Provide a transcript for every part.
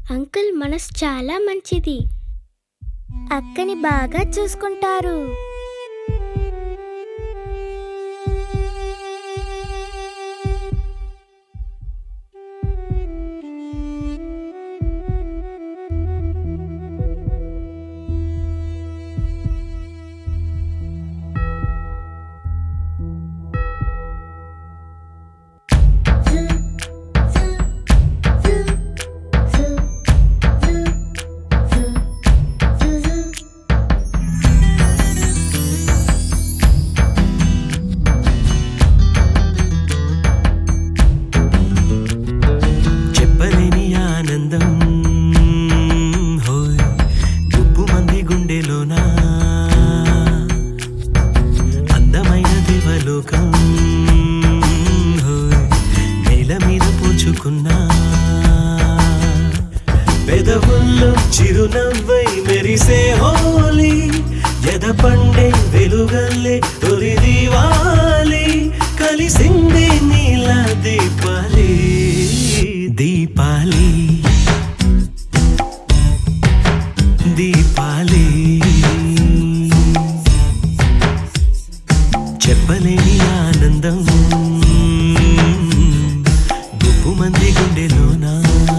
uncle మనసు చాలా మంచిది అక్కని బాగా చూసుకుంటారు చెప్పలేని ఆనందం హోయ్ గుప్పు మంది గుండెలోనా అందమైన దేవలోకం హోయ్ నేల మీద పూచుకున్నా పెదవుల్లో చిరునవ్వై మెరిసే హోలీ ఎద పండే వెలుగల్లే తొలి దీవాలి కలిసింది నీల దీపాలి దీపాలి దీపాలి చెప్పలేని ఆనందం గుప్పు మంది గుండెలోనా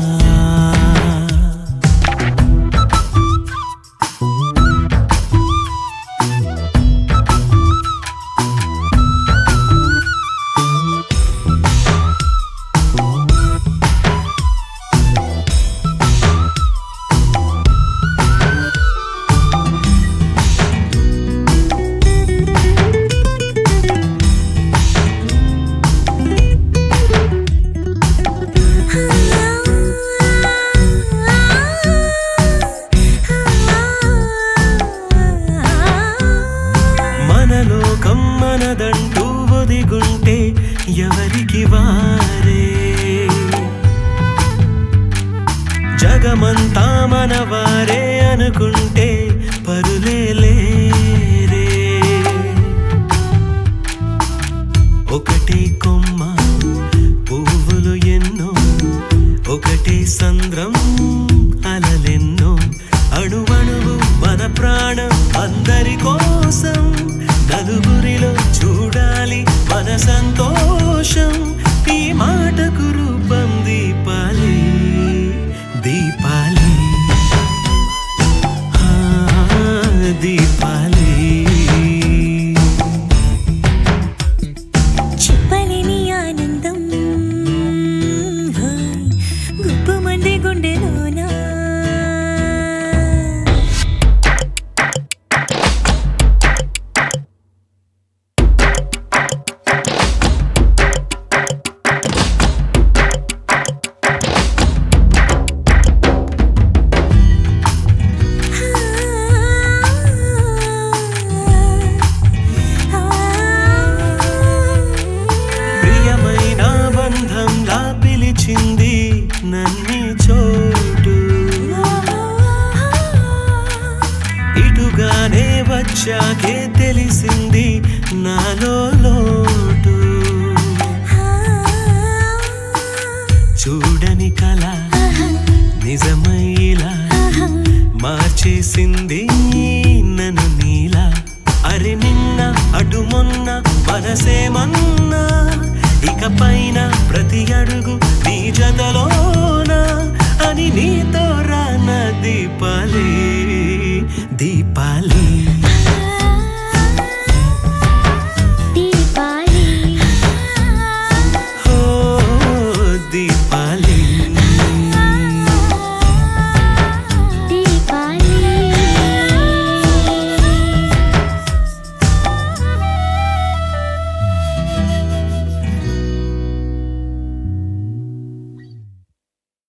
మన లోకం మనదంటూ ఒదిగుంటే ఎవరికి వారే జగమంతా మనవారే అనుకుంటే పరులే లేరే ఒకటే కొమ్మ పువ్వులు ఎన్నో ఒకటే సంద్రం అలలెన్నో అణువణువు మన ప్రాణం అందరి కోసం నలుగురిలో చూడాలి మన సంతోషం ఈ మాటకు రూపం దీపాలి దీపాలి ఆ, దీపాలి చెప్పలేని ఆనందం హాయ్, గుప్పమంది గుండెలోనా ప్రియమైన బంధంలా పిలిచింది నన్ని చోటు ఇటుగానే వచ్చాకే తెలిసింది నాలో లోటు చూడని కళ నిజమైలా మార్చేసింది నన్ను నీలా అరే నిన్న అటు మొన్న మనసేమన్నా ఇక పైన ప్రతి అడుగు నీ జతలోన అని నీతో రాన దీపాలి దీపాలి దీపాలి ఓ దీపాలి